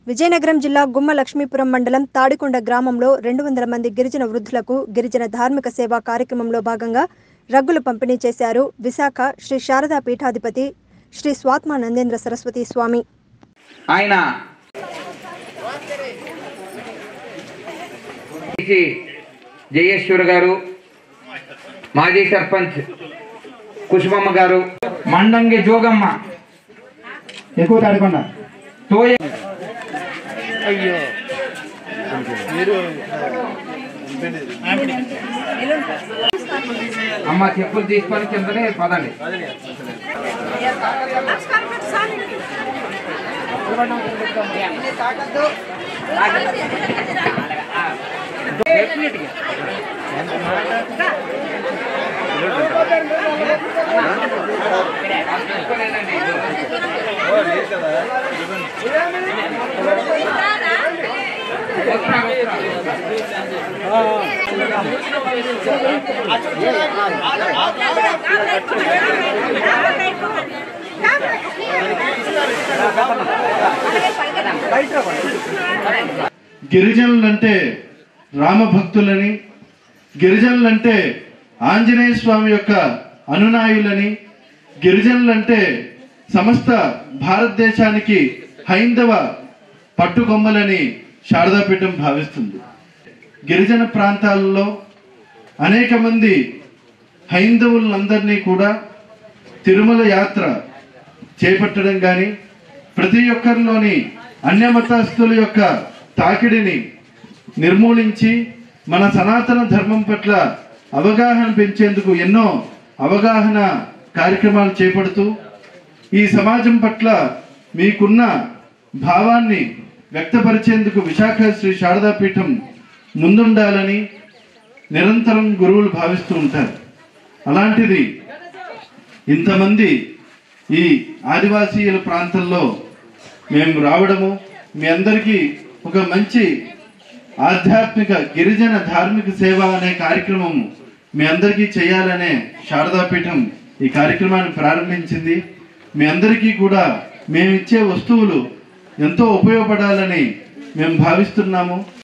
విజయనగరం జిల్లా గుమ్మ లక్ష్మీపురం మండలం తాడికొండ గ్రామంలో రెండు వందల మంది గిరిజన వృద్ధులకు గిరిజన ధార్మిక సేవా కార్యక్రమంలో భాగంగా రగ్గులు పంపిణీ చేశారు విశాఖ శ్రీ శారదా పీఠాధిపతి శ్రీ స్వాత్మ నందేంద్ర సరస్వతి స్వామి ఆయన సి జయేశ్వర్ గారు మాజీ సర్పంచ్ కుసుమమ్మ గారు మండంగి జోగమ్మ ఎక్కువ తాడకుండా తోయ అమ్మ చెప్పులు తీసుకొని కిందనే పదండి గిరిజనులంటే రామభక్తులని గిరిజనులంటే ఆంజనేయ స్వామి యొక్క అనునాయులని గిరిజనులంటే సమస్త భారతదేశానికి హైందవ పట్టుకొమ్మలని శారదాపీఠం భావిస్తుంది గిరిజన ప్రాంతాలలో అనేక మంది హైందవులందరినీ కూడా తిరుమల యాత్ర చేపట్టడం కానీ ప్రతి ఒక్కరిలోని అన్యమతస్థుల యొక్క తాకిడిని నిర్మూలించి మన సనాతన ధర్మం పట్ల అవగాహన పెంచేందుకు ఎన్నో అవగాహన కార్యక్రమాలు చేపడుతూ ఈ సమాజం పట్ల మీకున్న భావాన్ని వ్యక్తపరిచేందుకు విశాఖ శ్రీ శారదాపీఠం ముందుండాలని నిరంతరం గురువులు భావిస్తూ ఉంటారు అలాంటిది ఇంతమంది ఈ ఆదివాసీయుల ప్రాంతంలో మేము రావడము మీ అందరికీ ఒక మంచి ఆధ్యాత్మిక గిరిజన ధార్మిక సేవ అనే కార్యక్రమం మీ అందరికీ చేయాలనే శారదాపీఠం ఈ కార్యక్రమాన్ని ప్రారంభించింది మీ అందరికీ కూడా మేము ఇచ్చే వస్తువులు ఎంతో ఉపయోగపడాలని మేము భావిస్తున్నాము